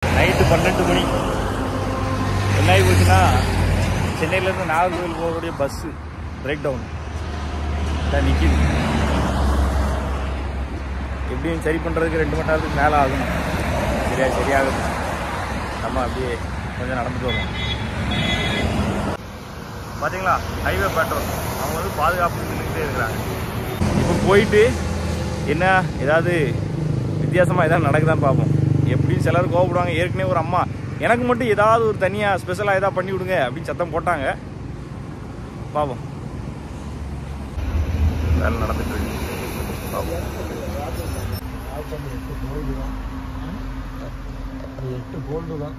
Night பன்னெண்டு மணி என்ன ஆகி போச்சுன்னா சென்னையிலேருந்து நாகர்கோவில் போகக்கூடிய பஸ்ஸு பிரேக் டவுன் தான் நிற்கிது எப்படியும் சரி பண்ணுறதுக்கு ரெண்டு மணி நேரத்துக்கு மேலே ஆகும் சரியா சரியாகும் நம்ம அப்படியே கொஞ்சம் நடந்துட்டு வருவோம் பார்த்தீங்களா ஹைவே பெட்ரோல் அவங்க வந்து பாதுகாப்பு நின்றுக்கிட்டே இருக்கிறாங்க இப்போ போயிட்டு என்ன ஏதாவது வித்தியாசமாக ஏதாவது நடக்குதான்னு பார்ப்போம் எப்படியும் சிலர் கோவப்படுவாங்க ஏற்கனவே ஒரு அம்மா எனக்கு மட்டும் ஏதாவது ஒரு தனியாக ஸ்பெஷலாக ஏதாவது பண்ணி விடுங்க அப்படின்னு சத்தம் போட்டாங்க பார்ப்போம் வேலை நடந்துட்டு இருக்கு பார்ப்போம் எட்டு கோல்டு தான்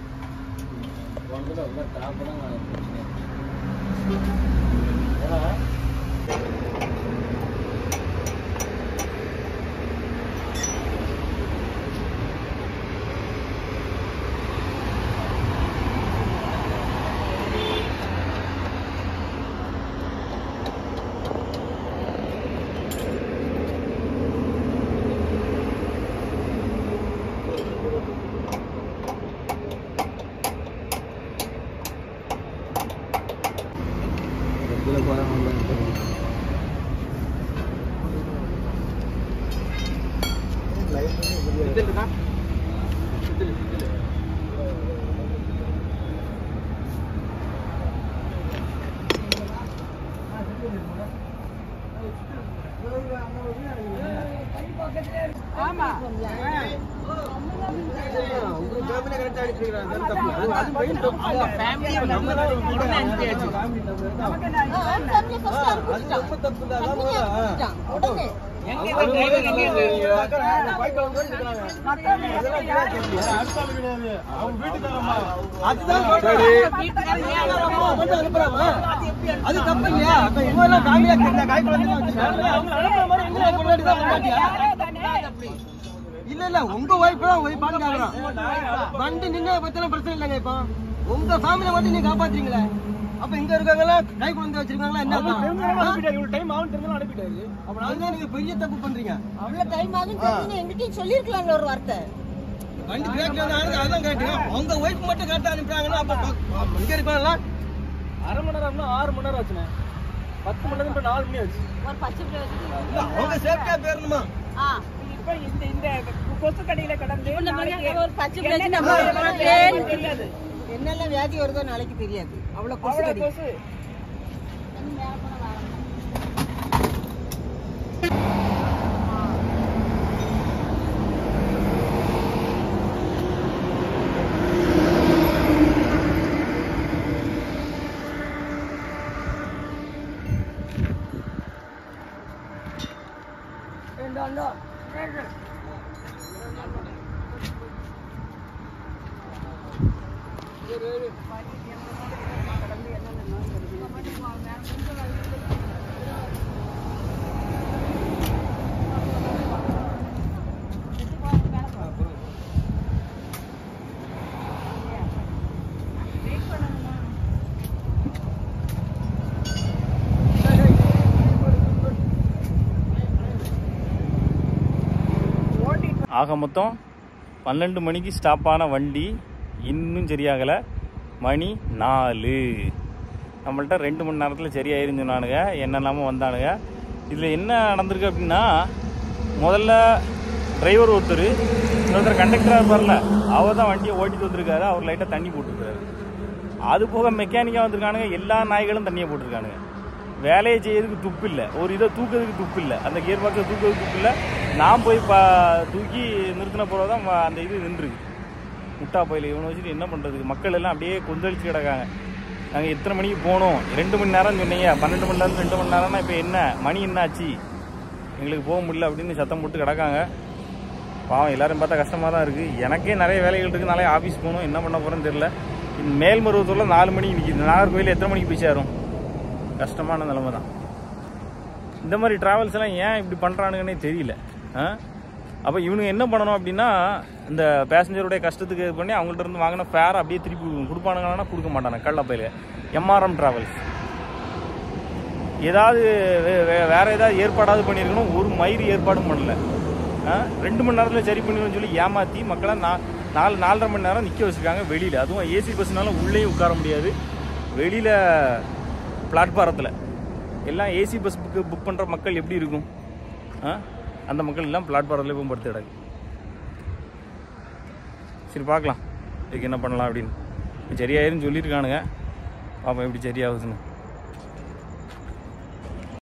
இதில் போகிறாங்க அது தப்பு இல்லையா அப்ப இவங்க எல்லாம் ஃபேமிலியா இந்த காய் குழந்தை இல்ல இல்ல உங்க ஒய்ஃப் தான் ஒய்ஃப் கேக்குறான் வண்டி நின்ன பத்தின பிரச்சனை இல்லைங்க இப்போ உங்க ஃபேமிலியை மட்டும் நீங்க காப்பாத்துறீங்களே அப்ப இங்க இருக்கவங்க கை குழந்தை வச்சிருக்காங்களா என்ன டைம் ஆகும் தெரிஞ்சாலும் அனுப்பிட்டாரு அப்ப நான் நீங்க பெரிய தப்பு பண்றீங்க அவ்வளவு டைம் ஆகும் தெரிஞ்சு எங்கிட்டயும் சொல்லிருக்கலாம்ல ஒரு வார்த்தை வண்டி பிரேக் ஆனது அதான் கேட்டீங்க உங்க ஒய்ஃப் மட்டும் கரெக்டா அனுப்புறாங்கன்னா அப்ப ப- இங்க இருப்பாங்களா அரை மணி நேரம்னா ஆறு மணி நேரம் ஆச்சுண்ணே பத்து மணி நேரம் இப்போ நாலு மணி ஆச்சு ஒரு பச்சை பிள்ளை வச்சுட்டு இல்ல அவங்க சேஃப்டியா போயிடணுமா ஆ இப்ப இந்த இந்த கொசு கடையில கடந்து இப்ப நம்ம நாளைக்கு ஒரு பச்சை பிள்ளை வச்சு என்னென்ன நம்ம நோய் ஏன் வரும்னு தெரியாது என்னெல்லாம் வியாதி வருதோ நாளைக்கு தெரியாது அவ்வளவு கொசு அவ்வளவு கடி கொசு ஆக மொத்தம் பன்னெண்டு மணிக்கு ஸ்டாப் ஆன வண்டி இன்னும் சரியாகலை மணி நாலு நம்மள்ட்ட ரெண்டு மணி நேரத்தில் சரியாயிருன்னு சொன்னானுங்க என்னெல்லாமோ வந்தானுங்க இதில் என்ன நடந்திருக்கு அப்படின்னா முதல்ல டிரைவர் ஒருத்தர் இன்னொருத்தர் கண்டக்டராக இருப்பார்ல அவர் தான் வண்டியை ஓட்டிட்டு வந்திருக்காரு அவர் லைட்டாக தண்ணி போட்டிருக்காரு அது போக மெக்கானிக்காக வந்திருக்கானுங்க எல்லா நாய்களும் தண்ணியை போட்டிருக்கானுங்க வேலையை செய்யறதுக்கு துப்பு இல்லை ஒரு இதை தூக்கிறதுக்கு துப்பு இல்லை அந்த கியர் பாக்ஸை தூக்கிறதுக்கு துப்பு இல்லை நான் போய் பா தூக்கி நிறுத்தின பிறகு தான் அந்த இது நின்றுருக்கு முட்டா பயில இவனை வச்சுட்டு என்ன பண்ணுறதுக்கு மக்கள் எல்லாம் அப்படியே கொந்தளிச்சு கிடக்காங்க நாங்கள் எத்தனை மணிக்கு போகணும் ரெண்டு மணி நேரம் சொன்னீங்க பன்னெண்டு மணி நேரம் ரெண்டு மணி நேரம்னா இப்போ என்ன மணி என்ன ஆச்சு எங்களுக்கு போக முடியல அப்படின்னு சத்தம் போட்டு கிடக்காங்க பாவம் எல்லாரும் பார்த்தா கஷ்டமாக தான் இருக்குது எனக்கே நிறைய வேலைகள் இருக்குது நாளைக்கு ஆஃபீஸ் போகணும் என்ன பண்ண போகிறேன்னு தெரியல இந்த மேல்மருவத்தூரில் நாலு மணிக்கு நிற்கிது நாகர்கோயில் எத்தனை மணிக்கு போய் சேரும் கஷ்டமான நிலைமை தான் இந்த மாதிரி டிராவல்ஸ் எல்லாம் ஏன் இப்படி பண்ணுறானுங்கன்னே தெரியல ஆ அப்போ இவனுங்க என்ன பண்ணணும் அப்படின்னா இந்த பேசஞ்சருடைய கஷ்டத்துக்கு இது பண்ணி அவங்கள்ட்ட இருந்து வாங்கின ஃபேர் அப்படியே திருப்பி கொடுப்பானுங்கன்னா கொடுக்க மாட்டானுங்க கள்ளப்பையில எம்ஆர்எம் டிராவல்ஸ் ஏதாவது வே- வே- வேற ஏதாவது ஏற்பாடாவது பண்ணியிருக்கணும் ஒரு மயிறு ஏற்பாடும் பண்ணல ஆ? ரெண்டு மணி நேரத்தில் சரி பண்ணிடுன்னு சொல்லி ஏமாற்றி மக்களை நான் நாலு நாலரை மணி நேரம் நிற்க வச்சுருக்காங்க வெளியில் அதுவும் ஏசி பஸ்னால உள்ளேயும் உட்கார முடியாது வெளியில் பிளாட்பாரத்தில் எல்லாம் ஏசி பஸ் புக்கு புக் பண்ணுற மக்கள் எப்படி இருக்கும் ஆ அந்த மக்கள் எல்லாம் பிளாட்பாரத்தில் போய் படுத்து கிடக்கு சரி பார்க்கலாம் இதுக்கு என்ன பண்ணலாம் அப்படின்னு சரியாயிருன்னு சொல்லியிருக்கானுங்க பார்ப்போம் எப்படி சரியாகுதுன்னு